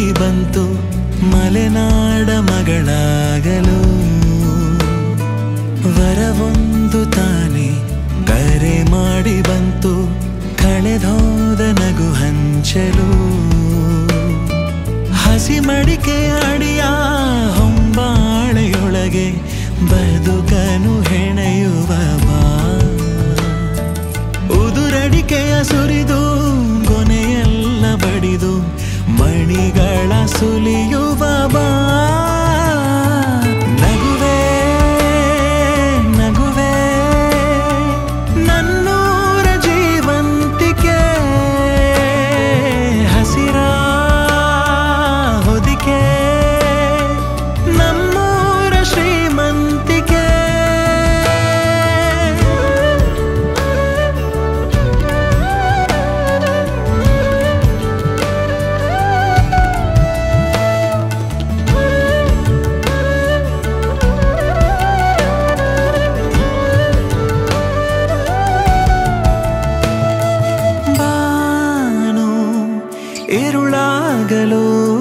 ಹುಡುಗಿ ಬಂತು ಮಲೆನಾಡ ಮಗಳಾಗಲು ವರವೊಂದು ತಾನೆ ಕರೆ ಮಾಡಿ ಬಂತು ಕಳೆದೋದ ನಗು ಹಂಚಲು ಹಸಿ ಮಡಿಕೆ ಅಡಿಯ ಹೊಂಬಾಳೆಯೊಳಗೆ ಬದುಕನು ಹೆಣೆಯುವ ಬಾ ಉದುರಡಿಕೆಯ ಸುರಿದು ಕೊನೆಯೆಲ್ಲ ಬಡಿದು ಮಣಿಗಳ ಸುಲಿಯುವ ಬಾ ನಗುವೆ ನಗುವೆ ನನ್ನೂರ ಜೀವಂತಿಕೆ ಹಸಿರ ಹೊದಿಕೆ ನಮ್ಮೂರ ಶ್ರೀಮಂತಿಕೆ ಬಾನು ಇರುಳಾಗಲು